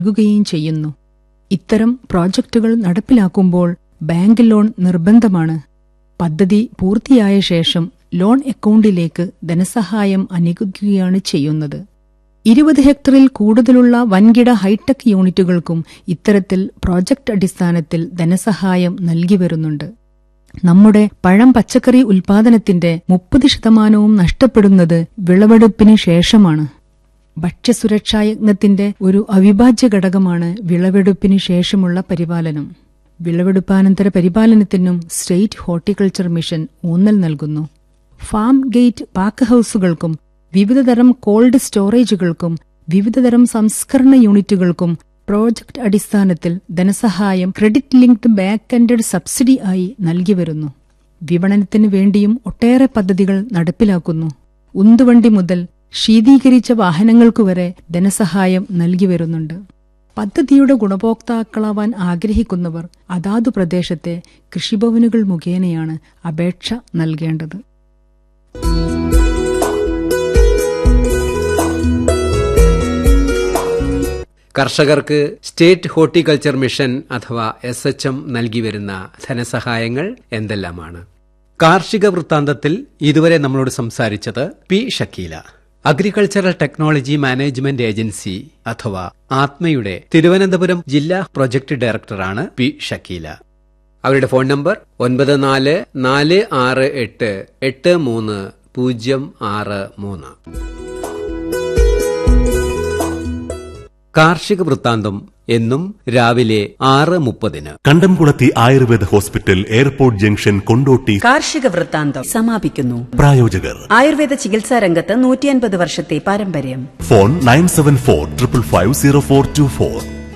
നൽകുകയും ചെയ്യുന്നു ഇത്തരം പ്രോജക്റ്റുകൾ നടപ്പിലാക്കുമ്പോൾ ബാങ്ക് ലോൺ നിർബന്ധമാണ് പദ്ധതി പൂർത്തിയായ ശേഷം ലോൺ അക്കൗണ്ടിലേക്ക് ധനസഹായം അനുവദിക്കുകയാണ് ചെയ്യുന്നത് ഇരുപത് ഹെക്ടറിൽ കൂടുതലുള്ള വൻകിട ഹൈടെക് യൂണിറ്റുകൾക്കും ഇത്തരത്തിൽ പ്രോജക്റ്റ് അടിസ്ഥാനത്തിൽ ധനസഹായം നൽകി വരുന്നുണ്ട് നമ്മുടെ പഴം പച്ചക്കറി ഉൽപാദനത്തിന്റെ മുപ്പത് ശതമാനവും നഷ്ടപ്പെടുന്നത് വിളവെടുപ്പിന് ശേഷമാണ് ഭക്ഷ്യസുരക്ഷാ യജ്ഞത്തിന്റെ ഒരു അവിഭാജ്യ ഘടകമാണ് വിളവെടുപ്പിന് ശേഷമുള്ള പരിപാലനം വിളവെടുപ്പാനന്തര പരിപാലനത്തിനും സ്റ്റേറ്റ് ഹോർട്ടിക്കൾച്ചർ മിഷൻ ഊന്നൽ നൽകുന്നു ഫാം ഗേറ്റ് പാക്ക് ഹൌസുകൾക്കും വിവിധതരം കോൾഡ് സ്റ്റോറേജുകൾക്കും വിവിധതരം സംസ്കരണ യൂണിറ്റുകൾക്കും പ്രോജക്ട് അടിസ്ഥാനത്തിൽ ധനസഹായം credit linked back ended subsidy ആയി നൽകി വരുന്നു വിപണനത്തിന് വേണ്ടിയും ഒട്ടേറെ പദ്ധതികൾ നടപ്പിലാക്കുന്നു ഉന്തുവണ്ടി മുതൽ ശീതീകരിച്ച വാഹനങ്ങൾക്കുവരെ ധനസഹായം നൽകി വരുന്നുണ്ട് പദ്ധതിയുടെ ഗുണഭോക്താക്കളാവാൻ ആഗ്രഹിക്കുന്നവർ അതാതു പ്രദേശത്തെ കൃഷിഭവനുകൾ മുഖേനയാണ് അപേക്ഷ നൽകേണ്ടത് കർഷകർക്ക് സ്റ്റേറ്റ് ഹോർട്ടിക്കൾച്ചർ മിഷൻ അഥവാ എസ് എച്ച് എം നൽകി വരുന്ന ധനസഹായങ്ങൾ എന്തെല്ലാമാണ് കാർഷിക വൃത്താന്തത്തിൽ ഇതുവരെ നമ്മളോട് സംസാരിച്ചത് P Shakeela agricultural technology management agency അഥവാ ആത്മയുടെ തിരുവനന്തപുരം ജില്ലാ പ്രൊജക്ട് ഡയറക്ടറാണ് പി ഷക്കീല അവരുടെ ഫോൺ നമ്പർ ഒൻപത് നാല് നാല് ആറ് എട്ട് എട്ട് മൂന്ന് പൂജ്യം ആറ് മൂന്ന് കാർഷിക വൃത്താന്തം എന്നും രാവിലെ ആറ് മുപ്പതിന് Kandamkulathi Ayurveda hospital airport junction Kondotty കാർഷിക വൃത്താന്തം സമാപിക്കുന്നു പ്രായോജകർ ആയുർവേദ ചികിത്സാ രംഗത്ത് നൂറ്റിയൻപത് വർഷത്തെ പാരമ്പര്യം phone nine seven four triple five zero four two four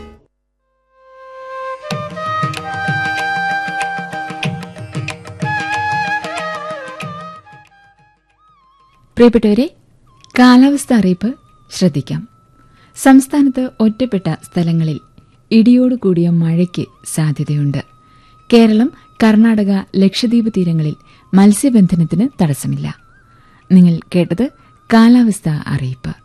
പ്രിയപ്പെട്ടവരെ കാലാവസ്ഥ അറിയിപ്പ് ശ്രദ്ധിക്കാം സംസ്ഥാനത്ത് ഒറ്റപ്പെട്ട സ്ഥലങ്ങളിൽ ഇടിയോട് കൂടിയ മഴയ്ക്ക് സാധ്യതയുണ്ട് കേരളം കർണാടക ലക്ഷദ്വീപ് തീരങ്ങളിൽ മത്സ്യബന്ധനത്തിന് തടസ്സമില്ല നിങ്ങൾ കേട്ടത് കാലാവസ്ഥ അറിയിപ്പ്